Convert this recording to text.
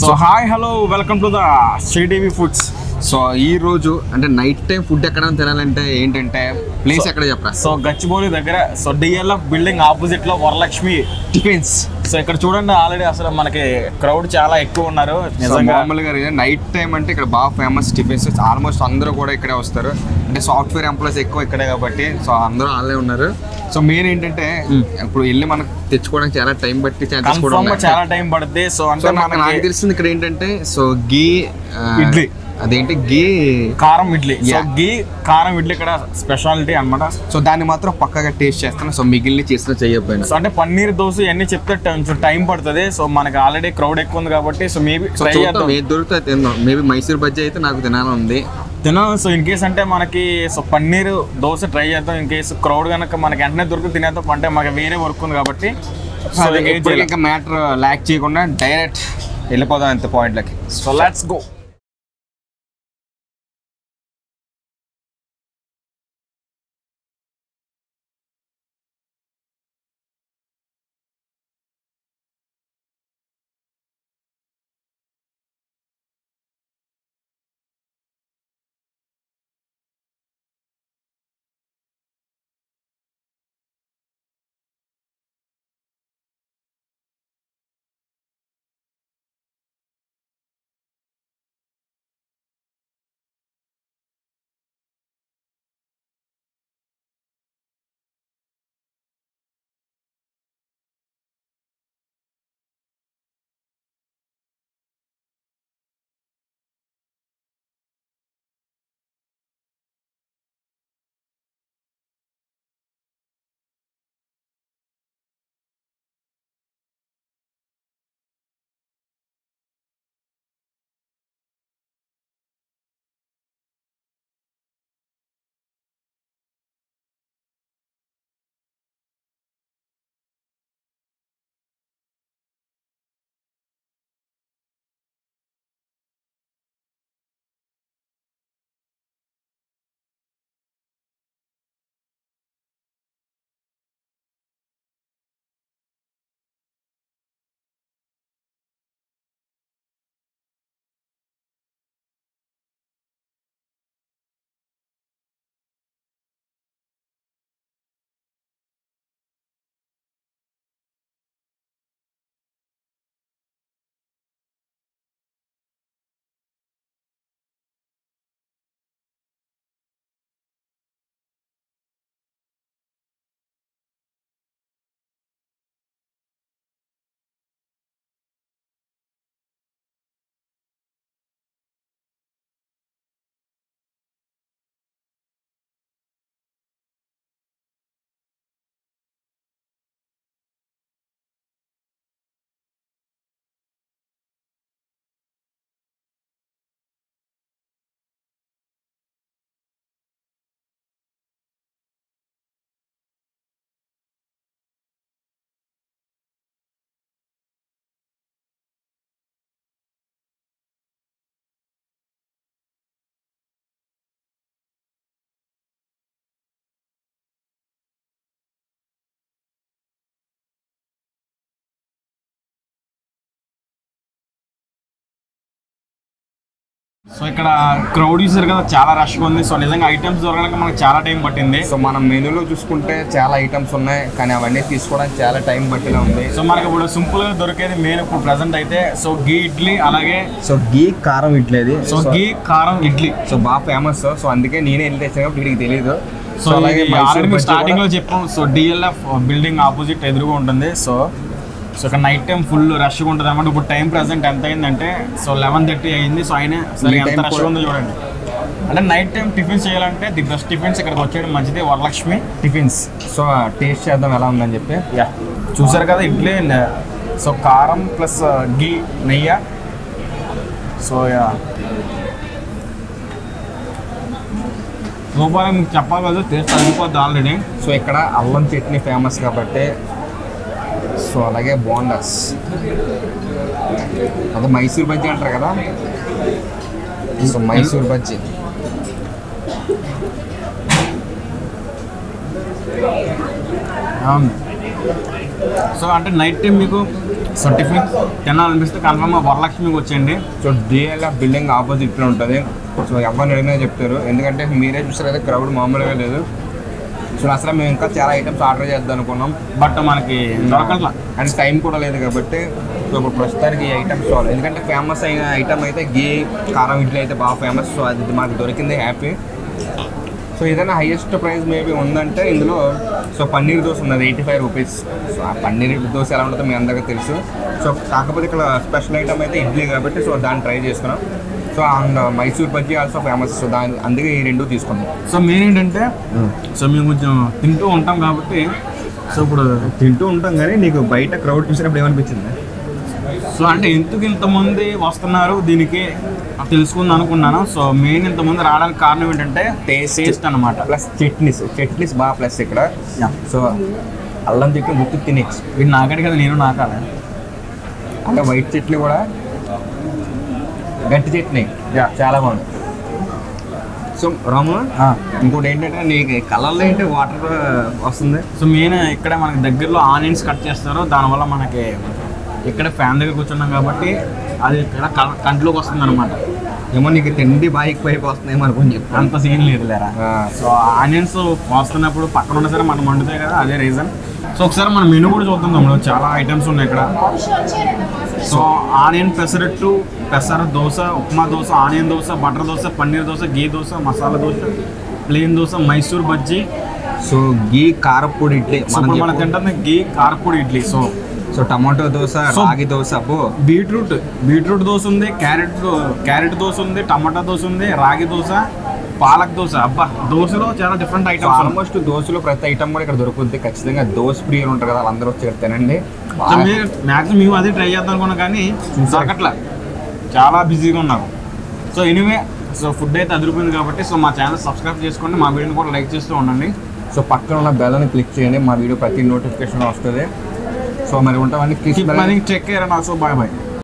So hi hello welcome to the Sridevi foods so ఈ రోజు అంటే నైట్ టైం ఫుడ్ ఎక్కడ తినాలంటే ఏంటంటే ప్లేస్ ఎక్కడ చెప్పరా సో గచ్చిబౌలి దగ్గర సో డిఎల్ఎఫ్ బిల్డింగ్ ఆపోజిట్ లో వరలక్ష్మి టిఫిన్స్ సో ఇక్కడ చూడండి ఆల్రెడీ అసలు మనకి క్రౌడ్ చాలా ఎక్కువ ఉన్నారు నిజంగా మామూలుగా నైట్ టైం అంటే ఇక్కడ బాగా ఫేమస్ టిఫిన్స్ ఆల్మోస్ట్ అందరూ కూడా ఇక్కడే వస్తారు అంటే సాఫ్ట్వేర్ ఎంప్లాయీస్ ఎక్కువ ఇక్కడే కాబట్టి సో అందరూ వాళ్ళే ఉన్నారు సో మెయిన్ ఏంటంటే ఇప్పుడు వెళ్ళి మనకు తెచ్చుకోవడానికి చాలా టైం బట్టి ఛాన్సెస్ కూడా కన్ఫర్మ్ గా ఉన్నాయి చాలా టైం పడుతుంది సో సో అంటే నాకు నాకు మనకి తెలిసింది ఇక్కడ ఏంటంటే సో గీ ఆ, ఇడ్లీ. అదేంటి గీ కారం ఇడ్లీ సో Yeah. గీ కారం ఇడ్లీ ఇక్కడ స్పెషాలిటీ అన్నమాట సో దాన్ని మాత్రం పక్కగా టేస్ట్ చేస్తాను సో మిగిలిన చేసిన చేయకపోయినా సో అంటే పన్నీర్ దోశ ఇవన్నీ చెప్తే కొంచెం టైం పడుతుంది సో మనకి ఆల్రెడీ క్రౌడ్ ఎక్కువ ఉంది కాబట్టి సో మేబీ సో ట్రై చూద్దాం చేద్దాం ఏది దొరికితే అది తిందాం మేబీ మైసూర్ బజ్జీ అయితే నాకు తినాలని ఉంది తినాలి సో ఇన్ కేస్ అంటే మనకి సో పన్నీర్ దోశ ట్రై చేద్దాం ఇన్ కేసు క్రౌడ్ కనుక మనకి వెంటనే దొరికి తినేద్దాం అంటే మనకి వేరే వర్క్ ఉంది కాబట్టి సో సో engage ఇప్పుడు చేయాలి. ఇంకా మ్యాటర్ ల్యాక్ చేయకుండా డైరెక్ట్ వెళ్ళిపోదాం అంత పాయింట్లకి సో లెట్స్ గో సో ఇక్కడ క్రౌడ్ చూసారు కదా చాలా రష్గా ఉంది సో నిజంగా ఐటమ్స్ దొరకడానికి మనకి చాలా టైం పట్టింది సో మనం మెనూలో చూసుకుంటే చాలా ఐటమ్స్ ఉన్నాయి కానీ అవన్నీ తీసుకోవడానికి చాలా టైం పట్టిలా ఉంది సో మనకి ఇప్పుడు సింపుల్ గా దొరికేది మెయిన్ ఇప్పుడు ప్రెసెంట్ అయితే సో గీ ఇడ్లీ అలాగే సో గీ కారం ఇడ్లేదు సో గీ కారం ఇడ్లీ సో బాగా ఫేమస్ సో అందుకే నేనే వెళ్ళి తెచ్చాను కాబట్టి వీడికి తెలియదు సో అలాగే ఆల్రెడీ మేము స్టార్టింగ్ లో చెప్పాం సో డిఎల్ఎఫ్ బిల్డింగ్ ఆపోజిట్ ఎదురుగా ఉంటుంది సో సో ఇక్కడ నైట్ టైం ఫుల్ రష్గా ఉంటుంది అనమాట ఇప్పుడు టైం ప్రెసెంట్ ఎంత అయిందంటే సో లెవెన్ థర్టీ అయింది సో అయినా సరే ఈ ఎంత time రష్గా కూడా- ఉందో చూడండి అంటే నైట్ టైం టిఫిన్స్ చేయాలంటే ది బెస్ట్ టిఫిన్స్ ఇక్కడికి వచ్చేయడం మంచిది వరలక్ష్మి టిఫిన్స్ సో టేస్ట్ చేద్దాం ఎలా ఉందని చెప్పి యా చూసారు కదా ఇడ్లీ న- సో కారం ప్లస్ గీ నెయ్యి సో యా సూపర్ మీకు చెప్పాలి కదా టేస్ట్ అయిపోద్ది ఆల్రెడీ సో ఇక్కడ అల్లం చట్నీ ఫేమస్ కాబట్టి సో అలాగే బోండాస్ అదే మైసూర్ బజ్జీ అంటారు కదా సో మైసూర్ బజ్జీ అవును సో అంటే నైట్ టైం మీకు సో టిఫిన్ తినాలనిపిస్తే కన్ఫర్మ్గా వరలక్ష్మికి వచ్చేయండి సో డిఎల్ఎఫ్ బిల్డింగ్ ఆపోజిట్ లో ఉంటుంది సో ఎవరిని అడిగినా చెప్తారు ఎందుకంటే మీరే చూసారు కదా క్రౌడ్ మామూలుగా లేదు సో అసలు మేము ఇంకా చాలా ఐటమ్స్ ఆర్డర్ చేద్దాం అనుకున్నాం బట్ మనకి దొరకట్లా అండ్ టైం కూడా లేదు కాబట్టి సో ఇప్పుడు ప్రస్తుతానికి ఈ ఐటమ్స్ చాలు ఎందుకంటే ఫేమస్ అయిన ఐటమ్ అయితే గీ కారం ఇడ్లీ అయితే బాగా ఫేమస్ సో అది మాకు దొరికింది హ్యాపీ సో ఏదైనా హైయెస్ట్ ప్రైస్ మేబీ ఉందంటే ఇందులో సో పన్నీర్ దోశ ఉన్నది ఎయిటీ ఫైవ్ రూపీస్ సో ఆ పన్నీర్ దోశ ఎలా ఉంటుందో మీ అందరికీ తెలుసు సో కాకపోతే ఇక్కడ స్పెషల్ ఐటమ్ అయితే ఇడ్లీ కాబట్టి సో దాన్ని ట్రై చేసుకున్నాం so and Mysore bajji also famous so దాని అందుకే ఈ రెండు తీసుకున్నాం సో మెయిన్ ఏంటంటే సో మేము కొంచెం తింటూ ఉంటాం కాబట్టి సో ఇప్పుడు తింటూ ఉంటాం కానీ నీకు బయట క్రౌడ్ చూసినప్పుడు ఏమనిపించింది సో అంటే ఎందుకు ఇంతమంది వస్తున్నారు దీనికి తెలుసుకుందాం అనుకున్నాను సో మెయిన్ ఇంతమంది రావడానికి కారణం ఏంటంటే Taste. టేస్ట్ అనమాట ప్లస్ చట్నీస్ చట్నీస్ బాగా ప్లస్ ఇక్కడ Yeah. సో అల్లం చట్నీ గుర్తు తినేచ్చు వీడు నాకటి కదా నేను నాకాలే అంటే వైట్ చట్నీ కూడా గట్టి చట్నీ Yeah. చాలా బాగుంది సో రాము ఇంకోటి ఏంటంటే నీకు కలర్లో ఏంటి వాటర్ వస్తుంది సో మెయిన్ ఇక్కడ మనకి దగ్గరలో ఆనియన్స్ కట్ చేస్తారు దానివల్ల మనకి ఇక్కడ ఫ్యాన్ దగ్గర కూర్చున్నాం కాబట్టి అది ఇక్కడ క- కంట్లోకి వస్తుంది అనమాట ఏమో నీకు తిండి బాగా ఎక్కువ వస్తున్నాయేమో అనుకుని చెప్పి అంత సీన్ లేదు లేరా సో ఆనియన్స్ వస్తున్నప్పుడు పక్కన ఉన్నా సరే మనం వండుతాయి కదా అదే రీజన్ సో ఒకసారి మన మెనూ కూడా చూద్దాం తమ్ముడు చాలా ఐటమ్స్ ఉన్నాయి ఇక్కడ సో ఆనియన్ పెసరట్టు పెసర dosa upma dosa onion dosa butter dosa paneer dosa ghee dosa masala dosa plain dosa Mysore bajji so ghee కారపొడి ఇడ్లీ సో ఇప్పుడు మనం మనం తింటుంది గీ కారపూడి idli so so tomato dosa So- రాగి దోశ అబ్బో బీట్రూట్ బీట్రూట్ దోశ ఉంది క్యారెట్ దో- క్యారెట్ దోశ ఉంది టమాటా దోశ ఉంది రాగి దోశ పాలక్ దోశ అబ్బా దోశలో చాలా డిఫరెంట్ సో ఐటమ్స్ ఆల్మోస్ట్ దోశలో ప్రతి ఐటమ్ కూడా ఇక్కడ దొరుకుతుంది ఖచ్చితంగా దోశ ప్రియులు ఉంటారు కదా వాళ్ళందరూ వచ్చి ఇక్కడ తినండి సో మీరు మ్యాక్సిమం మేము అదే ట్రై చేద్దాం అనుకున్నాం కానీ దొరకట్లా చాలా బిజీగా ఉన్నారు సో ఎనీవే సో ఫుడ్ అయితే అదిరిపోయింది కాబట్టి సో మా ఛానల్ సబ్స్క్రైబ్ చేసుకోండి మా వీడియోని కూడా లైక్ చేస్తూ ఉండండి సో పక్కన ఉన్న బెల్లని క్లిక్ చేయండి మా వీడియో ప్రతి నోటిఫికేషన్ వస్తుంది సో మరి ఉంటామని keep planning check care and also bye bye